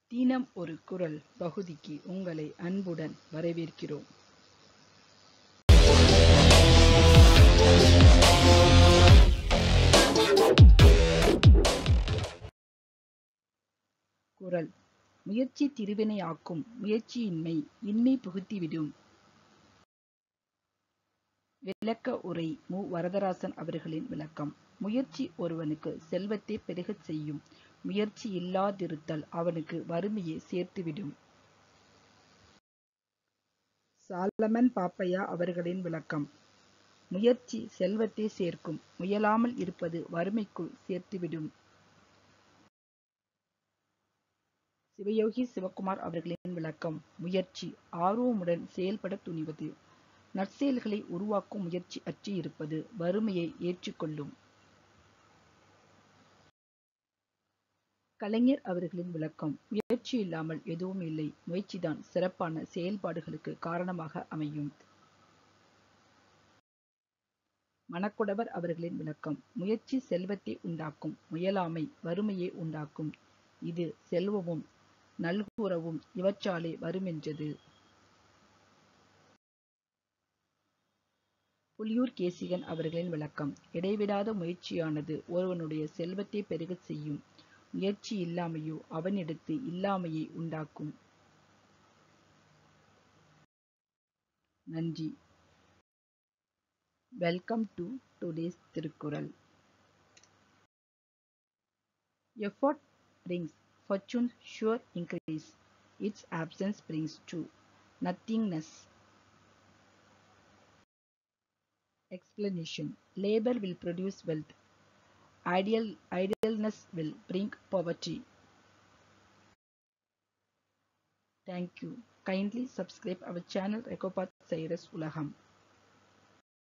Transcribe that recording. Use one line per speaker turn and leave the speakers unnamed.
தினம் ஒரு குரல் பகுதிக்கு உங்களை அன்புடன் வரவேற்கிறோம் குரல் முயற்சி திருவினையாக்கும் முயற்சியின்மை இன்மை புகுத்திவிடும் விளக்க உரை மு வரதராசன் அவர்களின் விளக்கம் முயற்சி ஒருவனுக்கு செல்வத்தை பெருகச் செய்யும் முயற்சி இல்லாதிருத்தல் அவனுக்கு வறுமையை சேர்த்துவிடும் சாலமன் பாப்பையா அவர்களின் விளக்கம் முயற்சி செல்வத்தை சேர்க்கும் முயலாமல் இருப்பது வறுமைக்குள் சேர்த்துவிடும் சிவயோகி சிவகுமார் அவர்களின் விளக்கம் முயற்சி ஆர்வமுடன் செயல்பட துணிவது நற்செயல்களை உருவாக்கும் முயற்சி அற்றி இருப்பது வறுமையை ஏற்றுக்கொள்ளும் கலைஞர் அவர்களின் விளக்கம் முயற்சி இல்லாமல் எதுவும் இல்லை முயற்சிதான் சிறப்பான செயல்பாடுகளுக்கு காரணமாக அமையும் மணக்குடவர் அவர்களின் விளக்கம் முயற்சி செல்வத்தை உண்டாக்கும் முயலாமை வறுமையை உண்டாக்கும் இது செல்வமும் நல்குறவும் இவற்றாலே வருமென்றது புலியூர் கேசிகன் அவர்களின் விளக்கம் இடைவிடாத முயற்சியானது ஒருவனுடைய செல்வத்தை பெருகச் செய்யும் முயற்சி இல்லாமையோ அவனிடத்து இல்லாமையை உண்டாக்கும் நன்றி welcome to today's Thirukkural effort brings fortune sure increase its absence brings to nothingness explanation labor will produce wealth ideal idleness will bring poverty thank you kindly subscribe our channel Recopath Cyrus Ulaham